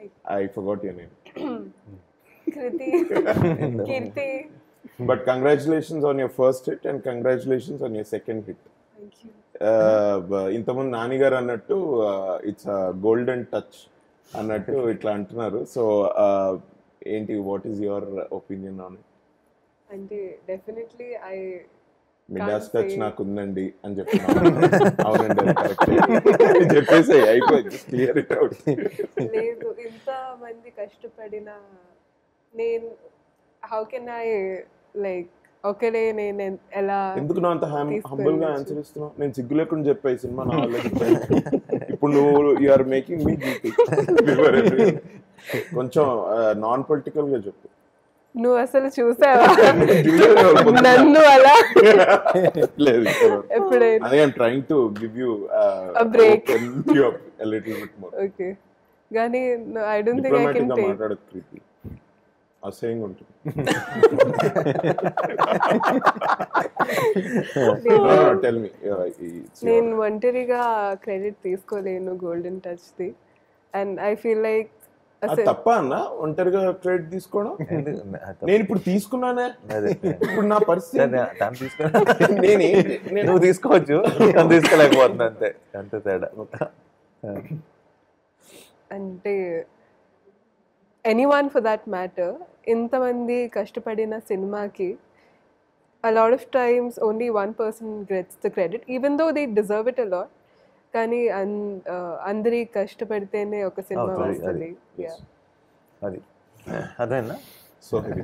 I forgot your name Kriti Keerthi but congratulations on your first hit and congratulations on your second hit thank you ఇంతకుముందు నానిగారు అన్నట్టు it's golden touch అన్నట్టు ఇట్లా అంటున్నారు so ఏంటి what is your opinion on అంటే definitely I Midas Can't touch say. నాకు ఉందండి అని చెప్తున్నాను అవునండి అది correct. చెప్పేసి అయిపోయింది క్లియర్ ఇట్ అవుట్ లేదు ఇంత మంది కష్టపడిన నేను హౌ కెన్ ఐ లైక్ ఒకరే నేను ఎన్- ఎలా ఎందుకు నువ్వు అంత తీసుకెళ్ళొచ్చు. హంబుల్ గా ఆన్సర్ ఇస్తున్నావు నేను సిగ్గు లేకుండా చెప్పా ఈ సినిమా నా వల్ల చెప్పాను. ఇప్పుడు నువ్వు యు ఆర్ మేకింగ్ మీ కొంచెం నాన్ పొలిటికల్ గా చెప్పు నువ్వు అసలు చూసావా చూసావా? నన్ను అలా లేదు ఎప్పుడైనా అదే I'm trying to give you A break. Little bit more okay కానీ I don't think I diplomatic can గా టేక్ మాట్లాడదు ప్రీతి అసహ్యంగా ఉంటుంది టెల్ మీ నేను ఒంటరిగా క్రెడిట్ తీసుకోలేను golden touch the and I feel like అసలు తప్ప అన్న ఒంటరిగా క్రెడిట్ తీసుకోవడం ఎందుకు? నా- తప్ప- నేను ఇప్పుడు తీసుకున్నానే అదే. ఇప్పుడు నా పరిస్థితి సరే, తను తీసుకున్నా నేనేంటి? నేను- నువ్వు తీసుకోవచ్చు తను తీసుకోలేకపోతుంది అంతే అంతే తేడా అంటే anyone for that matter ఇంతమంది కష్టపడిన సినిమాకి a lot of times only one person gets the credit even though they deserve it a lot కానీ అన్ అందరి కష్టపడితేనే ఒక సినిమా అవుతుంది, వస్తుంది అది. Yeah. అది అదేనా సో హెవీ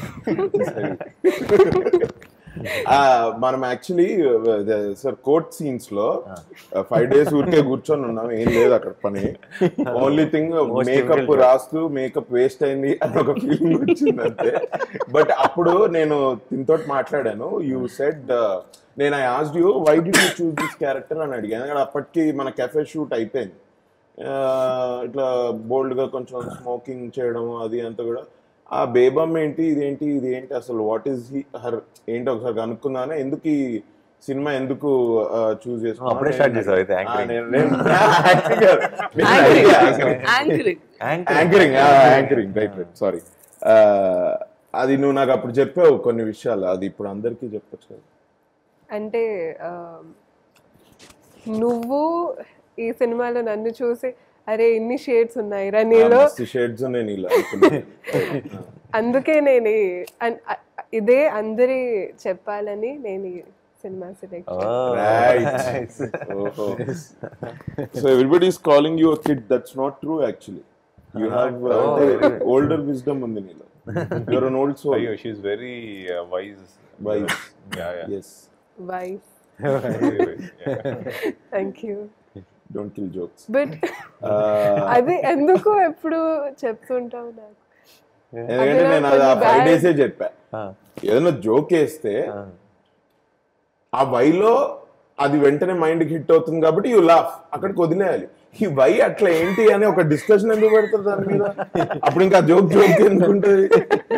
మనం యాక్చువల్లీ సార్ కోర్ట్ సీన్స్ లో ఫైవ్ డేస్ ఊరికే కూర్చొని ఉన్నాం ఏం లేదు అక్కడ పని only thing Most makeup difficult job. రాస్తూ మేకప్ వేస్ట్ అయింది అని ఒక ఫీలింగ్ వచ్చింది అంతే బట్ అప్పుడు నేను దీంతో మాట్లాడాను యూ సెడ్ నేను I asked you why did you choose this character అని అడిగాను ఎందుకంటే అప్పటికి మన కెఫే షూట్ అయిపోయింది ఆ, ఇట్లా బోల్డ్ గా కొంచెం స్మోకింగ్ చేయడం అది అంతా కూడా ఆ బేబమ్ ఏంటి ఇదేంటి ఇది ఏంటి అసలు వాట్ ఈస్ హీ హర్ ఏంటి ఒకసారి కనుక్కుందానే ఎందుకు ఈ సినిమా ఎందుకు చూస్ అప్పుడే start చేసావా అయితే anchoring? Anchoring anchoring anchoring right right sorry అది నువ్వు నాకు అప్పుడు చెప్పావు కొన్ని విషయాలు అది ఇప్పుడు అందరికీ చెప్పొచ్చు కదా అంటే ఆ, నువ్వు ఈ సినిమాలో నన్ను చూసి అరే ఇన్ని షేడ్స్ ఉన్నాయి రా నీలో షేడ్స్ నేను ఇలా అనుకున్నా. అందుకే నేను ఈ- అన్- అ- ఇదే అందరి చెప్పాలని నేను ఈ సినిమా సెలెక్ట్ Right. ఓహో సో everybody is calling you kid that's not true actually you have older wisdom ఉంది నీలో you're an old soul Ayo, she's very uh, wise. Wise. Yeah, yeah. Yes wise Very, yeah. Thank you don't kill jokes but అది ఎందుకు ఎప్పుడు చెప్తుంటావు నాకు ఎందుకంటే నేను అది ఆ కొన్ని ఫైవ్ bad- డేసే చెప్పా ఏదైనా జోక్ వేస్తే ఆ వైలో అది వెంటనే మైండ్ హిట్ అవుతుంది కాబట్టి యూ లాఫ్ అక్కడికి వదిలేయాలి ఈ వై అట్లా ఏంటి అని ఒక డిస్కషన్ ఎందుకు పెడతారు దాని మీద అప్పుడు ఇంకా జోక్ జోక్ ఎందుకుంటది